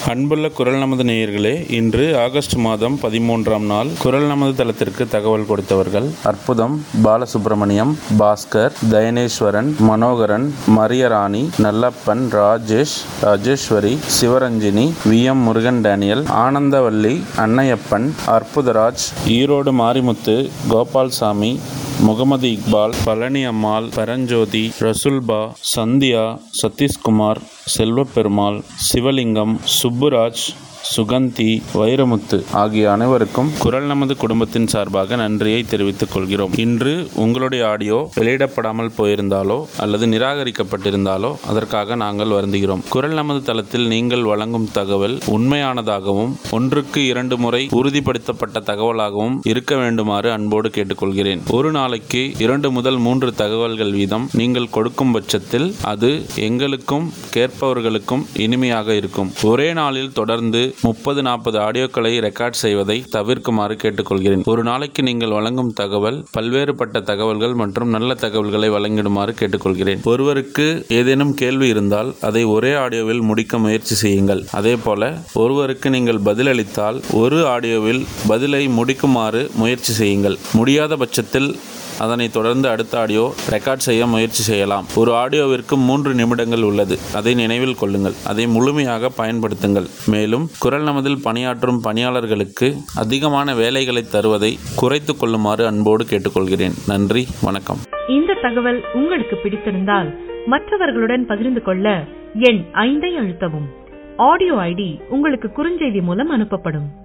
அன்புள்ள குரல் நமது நேயர்களே இன்று ஆகஸ்ட் மாதம் பதிமூன்றாம் நாள் குரல் நமது தளத்திற்கு தகவல் கொடுத்தவர்கள் அற்புதம் பாலசுப்ரமணியம் பாஸ்கர் தயனேஸ்வரன் மனோகரன் மரியராணி நல்லப்பன் ராஜேஷ் ராஜேஸ்வரி சிவரஞ்சினி வி எம் முருகன் டேனியல் ஆனந்தவல்லி அன்னையப்பன் அற்புதராஜ் ஈரோடு மாரிமுத்து கோபால்சாமி முகமது இக்பால் பழனி அம்மாள் பரஞ்சோதி ரசுல்பா சந்தியா சதீஷ்குமார் செல்வப்பெருமாள் சிவலிங்கம் சுப்புராஜ் சுகந்தி வைரமுத்து ஆகிய அனைவருக்கும் குரல் நமது குடும்பத்தின் சார்பாக நன்றியை தெரிவித்துக் கொள்கிறோம் இன்று உங்களுடைய ஆடியோ வெளியிடப்படாமல் போயிருந்தாலோ அல்லது நிராகரிக்கப்பட்டிருந்தாலோ அதற்காக நாங்கள் வருந்துகிறோம் குரல் நமது தளத்தில் நீங்கள் வழங்கும் தகவல் உண்மையானதாகவும் ஒன்றுக்கு இரண்டு முறை உறுதிப்படுத்தப்பட்ட தகவலாகவும் இருக்க வேண்டுமாறு அன்போடு கேட்டுக்கொள்கிறேன் ஒரு நாளைக்கு இரண்டு முதல் மூன்று தகவல்கள் வீதம் நீங்கள் கொடுக்கும் பட்சத்தில் அது எங்களுக்கும் கேட்பவர்களுக்கும் இனிமையாக இருக்கும் ஒரே நாளில் தொடர்ந்து முப்பது நாற்பது ஆடியோக்களை ரெக்கார்ட் செய்வதை தவிர்க்குமாறு கேட்டுக்கொள்கிறேன் ஒரு நாளைக்கு நீங்கள் வழங்கும் தகவல் பல்வேறுபட்ட தகவல்கள் மற்றும் நல்ல தகவல்களை வழங்கிடுமாறு கேட்டுக்கொள்கிறேன் ஒருவருக்கு ஏதேனும் கேள்வி இருந்தால் அதை ஒரே ஆடியோவில் முடிக்க முயற்சி செய்யுங்கள் அதே போல ஒருவருக்கு நீங்கள் பதிலளித்தால் ஒரு ஆடியோவில் பதிலை முடிக்குமாறு முயற்சி செய்யுங்கள் முடியாத பட்சத்தில் அதனை தொடர்ந்து அடுத்த ஆடியோ ரெக்கார்ட் செய்ய முயற்சி செய்யலாம் ஒரு ஆடியோவிற்கு மூன்று நிமிடங்கள் உள்ளது அதை நினைவில் கொள்ளுங்கள் அதை முழுமையாக பயன்படுத்துங்கள் மேலும் குரல் நமதில் பணியாற்றும் பணியாளர்களுக்கு அதிகமான வேலைகளை தருவதை குறைத்து கொள்ளுமாறு அன்போடு கேட்டுக்கொள்கிறேன் நன்றி வணக்கம் இந்த தகவல் உங்களுக்கு பிடித்திருந்தால் மற்றவர்களுடன் பகிர்ந்து கொள்ள எண் ஐந்தை அழுத்தவும் ஆடியோ ஐடி உங்களுக்கு குறுஞ்செய்தி மூலம் அனுப்பப்படும்